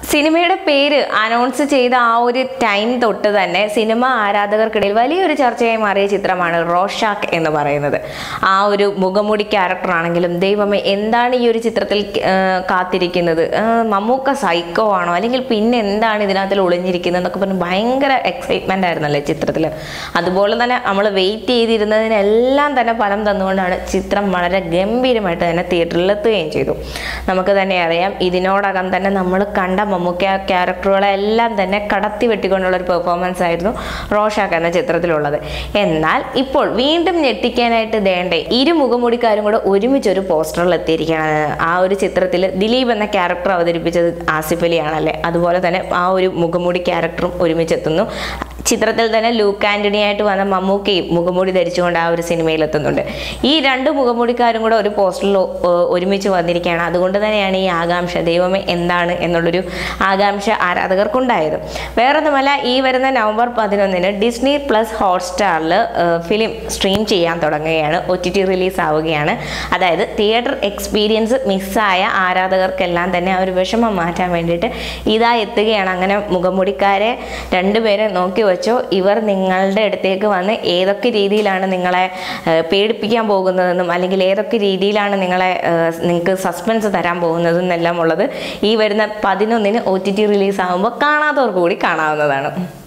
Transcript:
സിനിമയുടെ പേര് അനൗൺസ് ചെയ്ത ആ ഒരു ടൈം തൊട്ട് തന്നെ സിനിമ ആരാധകർക്കിടയിൽ വലിയൊരു ചർച്ചയായി മാറിയ ചിത്രമാണ് റോഷാക്ക് എന്ന് പറയുന്നത് ആ ഒരു മുഖമുടി ക്യാരക്ടർ ആണെങ്കിലും ദൈവമേ എന്താണ് ഈ ഒരു ചിത്രത്തിൽ ആ, കാത്തിരിക്കുന്നത് ആ, മമ്മൂക്ക സൈക്കോ ആണോ അല്ലെങ്കിൽ പിന്നെ എന്താണ് ഇതിനകത്തിൽ ഒളിഞ്ഞിരിക്കുന്നത് എന്നൊക്കെ പറഞ്ഞ് ഭയങ്കര എക്സൈറ്റ്മെന്റ് ആയിരുന്നല്ലേ ചിത്രത്തിൽ അതുപോലെ തന്നെ നമ്മൾ വെയിറ്റ് ചെയ്തിരുന്നതിനെല്ലാം തന്നെ ഫലം തന്നുകൊണ്ടാണ് ചിത്രം വളരെ ഗംഭീരമായിട്ട് തന്നെ തിയേറ്ററിൽ എത്തുകയും ചെയ്തു നമുക്ക് തന്നെ അറിയാം ഇതിനോടകം തന്നെ നമ്മൾ കണ്ട മമ്മൂക്ക ക്യാരക്ടറുകളെല്ലാം തന്നെ കടത്തി വെട്ടിക്കൊണ്ടുള്ള ഒരു പെർഫോമൻസ് ആയിരുന്നു റോഷാക്ക് എന്ന ചിത്രത്തിലുള്ളത് എന്നാൽ ഇപ്പോൾ വീണ്ടും ഞെട്ടിക്കാനായിട്ട് ദേണ്ടേ ഇരു മുഖമുടിക്കാരും കൂടെ ഒരുമിച്ച് ഒരു പോസ്റ്ററിൽ എത്തിയിരിക്കുകയാണ് ആ ഒരു ചിത്രത്തിൽ ദിലീപ് എന്ന ക്യാരക്ടർ അവതരിപ്പിച്ചത് ആസിഫ് അലിയാണല്ലേ അതുപോലെ തന്നെ ആ ഒരു മുഖമുടി ക്യാരക്ടറും ഒരുമിച്ച് എത്തുന്നു ചിത്രത്തിൽ തന്നെ ലൂക്ക് ആന്റണി ആയിട്ട് വന്ന മമ്മൂക്കയും മുഖംമൂടി ധരിച്ചുകൊണ്ട് ആ ഒരു സിനിമയിൽ എത്തുന്നുണ്ട് ഈ രണ്ട് മുഖംമൂടിക്കാരും കൂടെ ഒരു പോസ്റ്ററിൽ ഒ- ഒരുമിച്ച് വന്നിരിക്കുകയാണ് അതുകൊണ്ട് തന്നെയാണ് ഈ ആകാംക്ഷ ദൈവമേ എന്താണ് എന്നുള്ളൊരു ആകാംക്ഷ ആരാധകർക്കുണ്ടായത് വേറൊന്നുമല്ല ഈ വരുന്ന നവംബർ പതിനൊന്നിന് ഡിസ്നി പ്ലസ് ഹോട്ട്സ്റ്റാറിൽ ഫിലിം സ്ട്രീം ചെയ്യാൻ തുടങ്ങുകയാണ് ഒ ടി ടി റിലീസ് ആവുകയാണ് അതായത് തിയേറ്റർ എക്സ്പീരിയൻസ് മിസ്സായ ആരാധകർക്കെല്ലാം തന്നെ ആ ഒരു വിഷമം മാറ്റാൻ വേണ്ടിയിട്ട് ഇതാ എത്തുകയാണ് അങ്ങനെ മുഖംമൂടിക്കാരെ രണ്ടുപേരെ നോക്കി വെച്ചോ ഇവർ നിങ്ങളുടെ അടുത്തേക്ക് വന്ന് ഏതൊക്കെ രീതിയിലാണ് നിങ്ങളെ ഏഹ്, പേടിപ്പിക്കാൻ പോകുന്നതെന്നും അല്ലെങ്കിൽ ഏതൊക്കെ രീതിയിലാണ് നിങ്ങളെ ഏഹ്, നിങ്ങൾക്ക് സസ്പെൻസ് തരാൻ പോകുന്നതെന്നെല്ലാം ഉള്ളത് ഈ വരുന്ന പതിനൊന്നിന് ഒ ടി ടി റിലീസ് ആകുമ്പോൾ കാണാത്തവർക്ക് കൂടി കാണാവുന്നതാണ്